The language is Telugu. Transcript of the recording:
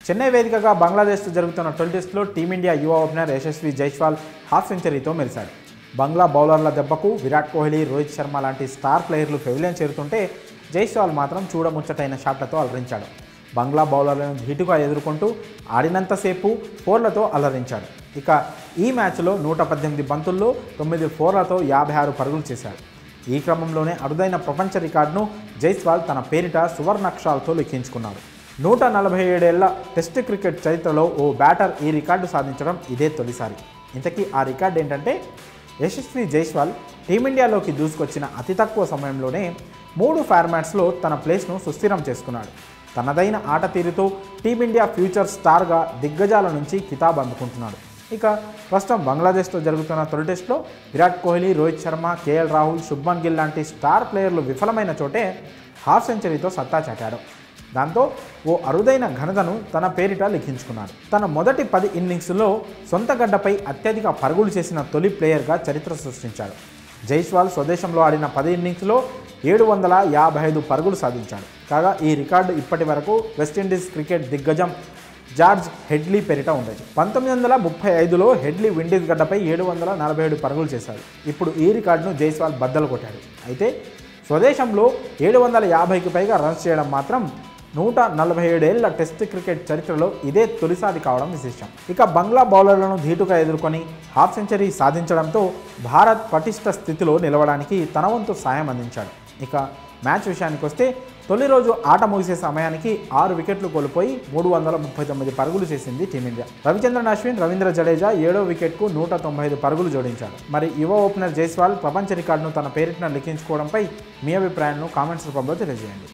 చెన్నై వేదికగా బంగ్లాదేశ్తో జరుగుతున్న తొలి టెస్టులో టీమిండియా యువ ఓపెనర్ యశస్వి జైస్వాల్ హాఫ్ సెంచరీతో మెరిశాడు బంగ్లా బౌలర్ల దెబ్బకు విరాట్ కోహ్లీ రోహిత్ శర్మ లాంటి స్టార్ ప్లేయర్లు పెవిలియన్ చేరుతుంటే జైస్వాల్ మాత్రం చూడముచ్చటైన షాట్లతో అలరించాడు బంగ్లా బౌలర్లను ధీటుగా ఎదుర్కొంటూ ఆడినంతసేపు ఫోర్లతో అలరించాడు ఇక ఈ మ్యాచ్లో నూట పద్దెనిమిది బంతుల్లో తొమ్మిది ఫోర్లతో యాభై ఆరు పరుగులు చేశాడు ఈ క్రమంలోనే అరుదైన ప్రపంచ రికార్డును జైస్వాల్ తన పేరిట సువర్ణాక్షరాలతో లిఖించుకున్నాడు నూట నలభై ఏడేళ్ల టెస్ట్ క్రికెట్ చరిత్రలో ఓ బ్యాటర్ ఈ రికార్డు సాధించడం ఇదే తొలిసారి ఇంతకీ ఆ రికార్డు ఏంటంటే యశస్వి జైస్వాల్ టీమిండియాలోకి దూసుకొచ్చిన అతి తక్కువ సమయంలోనే మూడు ఫార్మాట్స్లో తన ప్లేస్ను సుస్థిరం చేసుకున్నాడు తనదైన ఆట తీరుతో టీమిండియా ఫ్యూచర్ స్టార్గా దిగ్గజాల నుంచి కితాబ్ అందుకుంటున్నాడు ఇక ప్రస్తుతం బంగ్లాదేశ్తో జరుగుతున్న తొలి టెస్ట్లో విరాట్ కోహ్లీ రోహిత్ శర్మ కేఎల్ రాహుల్ శుభ్మన్ గిల్ లాంటి స్టార్ ప్లేయర్లు విఫలమైన చోటే హాఫ్ సెంచరీతో సత్తా చాటాడు దాంతో ఓ అరుదైన ఘనతను తన పేరిట లిఖించుకున్నాడు తన మొదటి పది ఇన్నింగ్స్లో సొంత గడ్డపై అత్యధిక పరుగులు చేసిన తొలి ప్లేయర్గా చరిత్ర సృష్టించాడు జైస్వాల్ స్వదేశంలో ఆడిన పది ఇన్నింగ్స్లో ఏడు వందల యాభై ఐదు పరుగులు సాధించాడు కాగా ఈ రికార్డు ఇప్పటి వరకు వెస్టిండీస్ క్రికెట్ దిగ్గజం జార్జ్ హెడ్లీ పేరిట ఉండేది పంతొమ్మిది వందల ముప్పై ఐదులో హెడ్లీ విండీస్ గడ్డపై ఏడు వందల నలభై ఏడు పరుగులు చేశాడు ఇప్పుడు ఈ రికార్డును జైస్వాల్ బద్దలు కొట్టాడు అయితే స్వదేశంలో ఏడు వందల యాభైకి పైగా రన్స్ చేయడం మాత్రం నూట నలభై ఏడేళ్ల టెస్ట్ క్రికెట్ చరిత్రలో ఇదే తొలిసారి కావడం విశేషం ఇక బంగ్లా బౌలర్లను ధీటుగా ఎదుర్కొని హాఫ్ సెంచరీ సాధించడంతో భారత్ పటిష్ట స్థితిలో నిలవడానికి తన వంతు సాయం అందించాడు ఇక మ్యాచ్ విషయానికి వస్తే తొలి రోజు ఆట ముగిసే సమయానికి ఆరు వికెట్లు కోల్పోయి మూడు వందల ముప్పై తొమ్మిది పరుగులు చేసింది టీమిండియా రవిచంద్రన్ అశ్విన్ రవీంద్ర జడేజా ఏడో వికెట్కు నూట తొంభై ఐదు పరుగులు జోడించాడు మరి యువ ఓపెనర్ జైస్వాల్ ప్రపంచ రికార్డును తన పేరిటను లిఖించుకోవడంపై మీ అభిప్రాయాలను కామెంట్స్ రూపంలో తెలియజేయండి